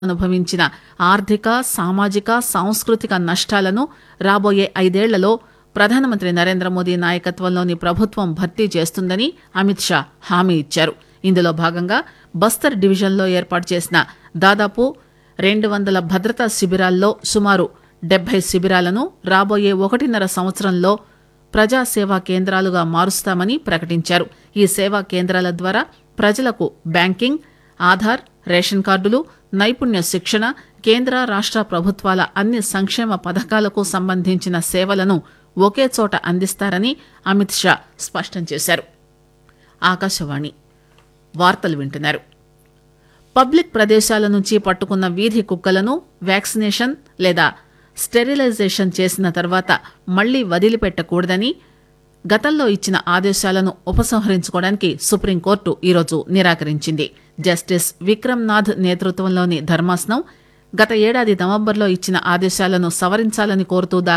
అనుభవించిన ఆర్థిక సామాజిక సాంస్కృతిక నష్టాలను రాబోయే ఐదేళ్లలో ప్రధానమంత్రి నరేంద్ర మోదీ నాయకత్వంలోని ప్రభుత్వం భర్తీ చేస్తుందని అమిత్ షా హామీ ఇచ్చారు ఇందులో భాగంగా బస్తర్ డివిజన్లో ఏర్పాటు చేసిన దాదాపు రెండు వందల భద్రతా శిబిరాల్లో సుమారు డెబ్బై శిబిరాలను రాబోయే ఒకటిన్నర సంవత్సరంలో ప్రజా సేవా కేంద్రాలుగా మారుస్తామని ప్రకటించారు ఈ సేవా కేంద్రాల ద్వారా ప్రజలకు బ్యాంకింగ్ ఆధార్ రేషన్ కార్డులు నైపుణ్య శిక్షణ కేంద్ర రాష్ట ప్రభుత్వాల అన్ని సంక్షేమ పథకాలకు సంబంధించిన సేవలను ఒకే చోట అందిస్తారని అమిత్ షా స్పష్టం చేశారు ఆకాశవాణి వార్తలు వింటున్నారు పబ్లిక్ ప్రదేశాల నుంచి పట్టుకున్న వీధి కుక్కలను వ్యాక్సినేషన్ లేదా స్టెరిలైజేషన్ చేసిన తర్వాత మళ్లీ వదిలిపెట్టకూడదని గతంలో ఇచ్చిన ఆదేశాలను ఉపసంహరించుకోవడానికి సుప్రీంకోర్టు ఈరోజు నిరాకరించింది జస్టిస్ విక్రమ్ నాథ్ నేతృత్వంలోని ధర్మాసనం గత ఏడాది నవంబర్లో ఇచ్చిన ఆదేశాలను సవరించాలని కోరుతూ